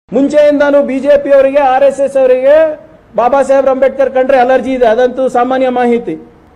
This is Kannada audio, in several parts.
ಮುಂಚೆಯಿಂದಾನು ಬಿಜೆಪಿ ಅವರಿಗೆ ಆರ್ ಎಸ್ ಎಸ್ ಅವರಿಗೆ ಬಾಬಾ ಸಾಹೇಬ್ ಅಂಬೇಡ್ಕರ್ ಕಂಡ್ರೆ ಅಲರ್ಜಿ ಇದೆ ಅದಂತೂ ಸಾಮಾನ್ಯ ಮಾಹಿತಿ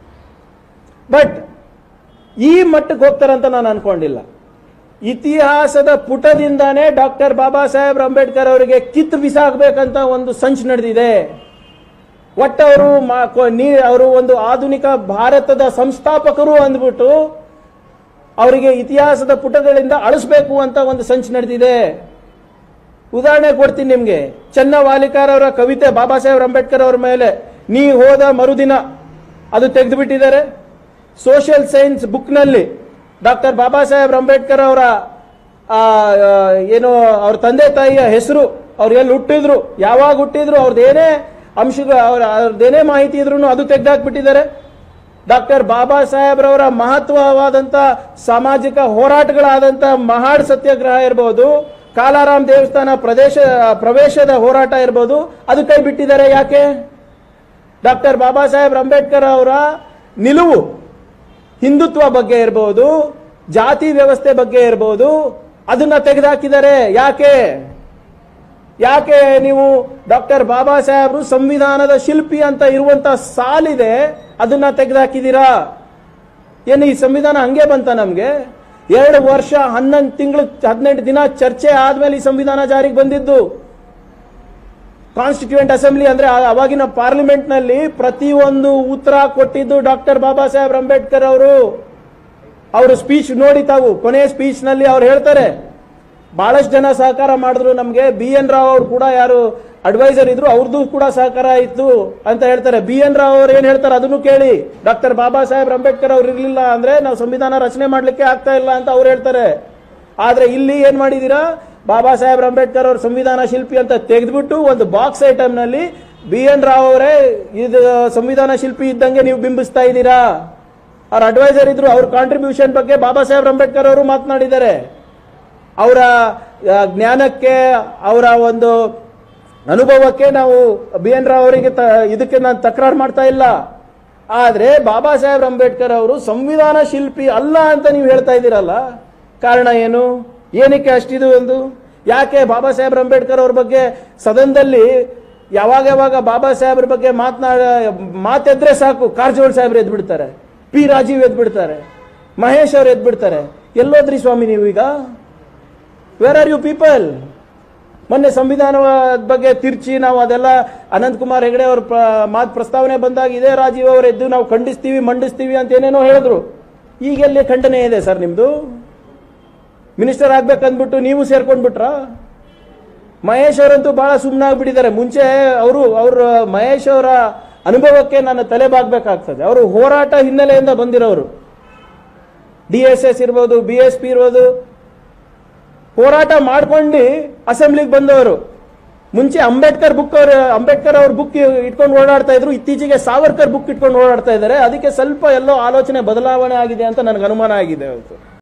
ಬಟ್ ಈ ಮಟ್ಟಕ್ಕೆ ಹೋಗ್ತಾರಂತ ನಾನು ಅನ್ಕೊಂಡಿಲ್ಲ ಇತಿಹಾಸದ ಪುಟದಿಂದಾನೇ ಡಾಕ್ಟರ್ ಬಾಬಾ ಸಾಹೇಬ್ ಅಂಬೇಡ್ಕರ್ ಅವರಿಗೆ ಕಿತ್ತು ಬಿಸಾಕ್ಬೇಕಂತ ಒಂದು ಸಂಚು ನಡೆದಿದೆ ಒಟ್ಟವರು ಅವರು ಒಂದು ಆಧುನಿಕ ಭಾರತದ ಸಂಸ್ಥಾಪಕರು ಅಂದ್ಬಿಟ್ಟು ಅವರಿಗೆ ಇತಿಹಾಸದ ಪುಟಗಳಿಂದ ಅಳಿಸ್ಬೇಕು ಅಂತ ಒಂದು ಸಂಚು ನಡೆದಿದೆ ಉದಾಹರಣೆ ಕೊಡ್ತೀನಿ ನಿಮ್ಗೆ ಚೆನ್ನ ವಾಲಿಕಾರ್ ಅವರ ಕವಿತೆ ಬಾಬಾ ಸಾಹೇಬ್ ಅಂಬೇಡ್ಕರ್ ಅವರ ಮೇಲೆ ನೀ ಹೋದ ಮರುದಿನ ಅದು ತೆಗೆದು ಬಿಟ್ಟಿದ್ದಾರೆ ಸೋಷಿಯಲ್ ಸೈನ್ಸ್ ಬುಕ್ನಲ್ಲಿ ಡಾಕ್ಟರ್ ಬಾಬಾ ಸಾಹೇಬ್ ಅಂಬೇಡ್ಕರ್ ಅವರ ಆ, ಆ, ಏನು ಅವ್ರ ತಂದೆ ತಾಯಿಯ ಹೆಸರು ಅವ್ರು ಎಲ್ಲಿ ಹುಟ್ಟಿದ್ರು ಯಾವಾಗ ಹುಟ್ಟಿದ್ರು ಅವ್ರದ್ದೇನೇ ಅಂಶಗಳು ಅವ್ರ ಅವ್ರದ್ದೇನೇ ಮಾಹಿತಿ ಇದ್ರು ಅದು ತೆಗೆದಾಕ್ಬಿಟ್ಟಿದ್ದಾರೆ ಡಾಕ್ಟರ್ ಬಾಬಾ ಸಾಹೇಬ್ರವರ ಮಹತ್ವವಾದಂತ ಸಾಮಾಜಿಕ ಹೋರಾಟಗಳಾದಂತ ಮಹಾಡ್ ಸತ್ಯಾಗ್ರಹ ಇರಬಹುದು ಕಾಲಾರಾಮ್ ದೇವಸ್ಥಾನ ಪ್ರದೇಶ ಪ್ರವೇಶದ ಹೋರಾಟ ಇರಬಹುದು ಅದು ಕೈ ಬಿಟ್ಟಿದ್ದಾರೆ ಯಾಕೆ ಡಾಕ್ಟರ್ ಬಾಬಾ ಸಾಹೇಬ್ ಅಂಬೇಡ್ಕರ್ ಅವರ ನಿಲುವು ಹಿಂದುತ್ವ ಬಗ್ಗೆ ಇರಬಹುದು ಜಾತಿ ವ್ಯವಸ್ಥೆ ಬಗ್ಗೆ ಇರಬಹುದು ಅದನ್ನ ತೆಗೆದುಹಾಕಿದ್ದಾರೆ ಯಾಕೆ ಯಾಕೆ ನೀವು ಡಾಕ್ಟರ್ ಬಾಬಾ ಸಾಹೇಬ್ರು ಸಂವಿಧಾನದ ಶಿಲ್ಪಿ ಅಂತ ಇರುವಂತ ಸಾಲಿದೆ ಅದನ್ನ ತೆಗೆದುಹಾಕಿದ್ದೀರಾ ಏನು ಈ ಸಂವಿಧಾನ ಹಂಗೆ ಬಂತ ನಮ್ಗೆ ಎರಡು ವರ್ಷ ಹನ್ನೊಂದು ತಿಂಗಳು ಹದಿನೆಂಟು ದಿನ ಚರ್ಚೆ ಆದ್ಮೇಲೆ ಈ ಸಂವಿಧಾನ ಜಾರಿಗೆ ಬಂದಿದ್ದು ಕಾನ್ಸ್ಟಿಟ್ಯೂಯೆಂಟ್ ಅಸೆಂಬ್ಲಿ ಅಂದ್ರೆ ಆ- ಅವಾಗಿನ ಪಾರ್ಲಿಮೆಂಟ್ ನಲ್ಲಿ ಪ್ರತಿಯೊಂದು ಉತ್ತರ ಕೊಟ್ಟಿದ್ದು ಡಾಕ್ಟರ್ ಬಾಬಾ ಸಾಹೇಬ್ ಅಂಬೇಡ್ಕರ್ ಅವರು ಅವರು ಸ್ಪೀಚ್ ನೋಡಿ ತಾವು ಕೊನೆಯ ಸ್ಪೀಚ್ ನಲ್ಲಿ ಅವ್ರು ಹೇಳ್ತಾರೆ ಬಹಳಷ್ಟು ಜನ ಸಹಕಾರ ಮಾಡಿದ್ರು ನಮಗೆ ಬಿ ಎನ್ ರಾವ್ ಅವ್ರು ಕೂಡ ಯಾರು ಅಡ್ವೈಸರ್ ಇದ್ರು ಅವ್ರದ್ದು ಕೂಡ ಸಹಕಾರ ಇತ್ತು ಅಂತ ಹೇಳ್ತಾರೆ ಬಿ ಎನ್ ರಾವ್ ಅವ್ರು ಏನ್ ಹೇಳ್ತಾರೆ ಅದನ್ನು ಕೇಳಿ ಡಾಕ್ಟರ್ ಬಾಬಾ ಸಾಹೇಬ್ ಅಂಬೇಡ್ಕರ್ ಅವ್ರು ಇರ್ಲಿಲ್ಲ ಅಂದ್ರೆ ನಾವು ಸಂವಿಧಾನ ರಚನೆ ಮಾಡ್ಲಿಕ್ಕೆ ಆಗ್ತಾ ಇಲ್ಲ ಅಂತ ಅವ್ರು ಹೇಳ್ತಾರೆ ಆದ್ರೆ ಇಲ್ಲಿ ಏನ್ ಮಾಡಿದೀರಾ ಬಾಬಾ ಸಾಹೇಬ್ ಅಂಬೇಡ್ಕರ್ ಅವ್ರ ಸಂವಿಧಾನ ಶಿಲ್ಪಿ ಅಂತ ತೆಗೆದ್ಬಿಟ್ಟು ಒಂದು ಬಾಕ್ಸ್ ಐಟಮ್ ನಲ್ಲಿ ಬಿ ಎನ್ ರಾವ್ ಅವರೇ ಇದು ಸಂವಿಧಾನ ಶಿಲ್ಪಿ ಇದ್ದಂಗೆ ನೀವು ಬಿಂಬಿಸ್ತಾ ಇದ್ದೀರಾ ಅವ್ರ ಅಡ್ವೈಸರ್ ಇದ್ರು ಅವ್ರ ಕಾಂಟ್ರಿಬ್ಯೂಷನ್ ಬಗ್ಗೆ ಬಾಬಾ ಸಾಹೇಬ್ ಅಂಬೇಡ್ಕರ್ ಅವರು ಮಾತನಾಡಿದ್ದಾರೆ ಅವರ ಆ, ಜ್ಞಾನಕ್ಕೆ ಅವರ ಒಂದು ಅನುಭವಕ್ಕೆ ನಾವು ಬಿ ಎನ್ ರಾವ್ ಅವರಿಗೆ ತ- ಇದಕ್ಕೆ ನಾನು ತಕರಾರು ಮಾಡ್ತಾ ಇಲ್ಲ ಆದ್ರೆ ಬಾಬಾ ಸಾಹೇಬ್ ಅಂಬೇಡ್ಕರ್ ಅವರು ಸಂವಿಧಾನ ಶಿಲ್ಪಿ ಅಲ್ಲ ಅಂತ ನೀವು ಹೇಳ್ತಾ ಇದ್ದೀರಲ್ಲ ಕಾರಣ ಏನು ಏನಕ್ಕೆ ಅಷ್ಟಿದು ಒಂದು ಯಾಕೆ ಬಾಬಾ ಸಾಹೇಬ್ ಅಂಬೇಡ್ಕರ್ ಅವ್ರ ಬಗ್ಗೆ ಸದನದಲ್ಲಿ ಯಾವಾಗ ಯಾವಾಗ ಬಾಬಾ ಸಾಹೇಬ್ರ ಬಗ್ಗೆ ಮಾತನಾಡ ಮಾತೆದ್ರೆ ಸಾಕು ಕಾರಜೋಳ ಸಾಹೇಬ್ರು ಎದ್ದು ಬಿಡ್ತಾರೆ ಪಿ ರಾಜೀವ್ ಎದ್ದು ಬಿಡ್ತಾರೆ ಮಹೇಶ್ ಅವ್ರು ಎದ್ದು ಬಿಡ್ತಾರೆ ಎಲ್ಲೋದ್ರಿ ಸ್ವಾಮಿ ನೀವು ಈಗ ವೇರ್ ಆರ್ ಯು ಪೀಪಲ್ ಮೊನ್ನೆ ಸಂವಿಧಾನದ ಬಗ್ಗೆ ತಿರ್ಚಿ ನಾವು ಅದೆಲ್ಲ ಅನಂತ್ ಕುಮಾರ್ ಹೆಗಡೆ ಅವ್ರ ಪ್ರ- ಮಾತು ಪ್ರಸ್ತಾವನೆ ಬಂದಾಗ ಇದೇ ರಾಜೀವ್ ಅವರು ಎದ್ದು ನಾವು ಖಂಡಿಸ್ತೀವಿ ಮಂಡಿಸ್ತೀವಿ ಅಂತ ಏನೇನೋ ಹೇಳಿದ್ರು ಈಗ ಎಲ್ಲಿ ಖಂಡನೆ ಇದೆ ಸರ್ ನಿಮ್ದು ಮಿನಿಸ್ಟರ್ ಆಗ್ಬೇಕಂದ್ಬಿಟ್ಟು ನೀವು ಸೇರ್ಕೊಂಡ್ಬಿಟ್ರಾ ಮಹೇಶ್ ಅವರಂತೂ ಬಹಳ ಸುಮ್ಮನಾಗ್ಬಿಟ್ಟಿದ್ದಾರೆ ಮುಂಚೆ ಅವರು ಅವ್ರ ಮಹೇಶ್ ಅವರ ಅನುಭವಕ್ಕೆ ನಾನು ತಲೆ ಬಾಗ್ಬೇಕಾಗ್ತದೆ ಅವರು ಹೋರಾಟ ಹಿನ್ನೆಲೆಯಿಂದ ಬಂದಿರೋರು ಡಿ ಎಸ್ ಎಸ್ ಇರ್ಬೋದು ಬಿ ಎಸ್ ಪಿ ಇರ್ಬೋದು ಹೋರಾಟ ಮಾಡ್ಕೊಂಡು ಅಸೆಂಬ್ಲಿಗೆ ಬಂದವರು ಮುಂಚೆ ಅಂಬೇಡ್ಕರ್ ಬುಕ್ ಅವ್ರ ಅಂಬೇಡ್ಕರ್ ಅವ್ರ ಬುಕ್ ಇಟ್ಕೊಂಡು ಓಡಾಡ್ತಾ ಇದ್ರು ಇತ್ತೀಚೆಗೆ ಸಾವರ್ಕರ್ ಬುಕ್ ಇಟ್ಕೊಂಡು ಓಡಾಡ್ತಾ ಇದ್ದಾರೆ ಅದಕ್ಕೆ ಸ್ವಲ್ಪ ಎಲ್ಲೋ ಆಲೋಚನೆ ಬದಲಾವಣೆ ಆಗಿದೆ ಅಂತ ನನಗೆ ಅನುಮಾನ ಆಗಿದೆ ಇವತ್ತು